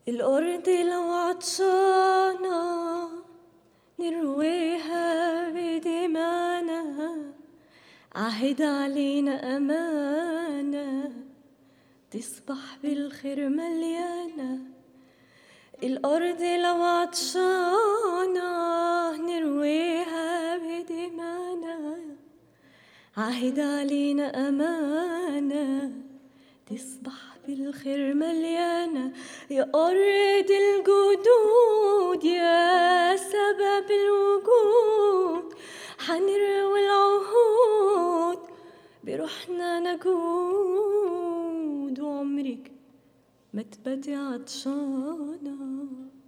الأرض لو عطشانة نرويها بدمانا عهد علينا أمانة تصبح بالخير مليانة الأرض لو عطشانة نرويها بدمانا عهد علينا أمانة تصبح بالخير مليانة يا أرض الجدود يا سبب الوجود حنروي العهود بروحنا نجود وعمرك ما تبدي عطشانه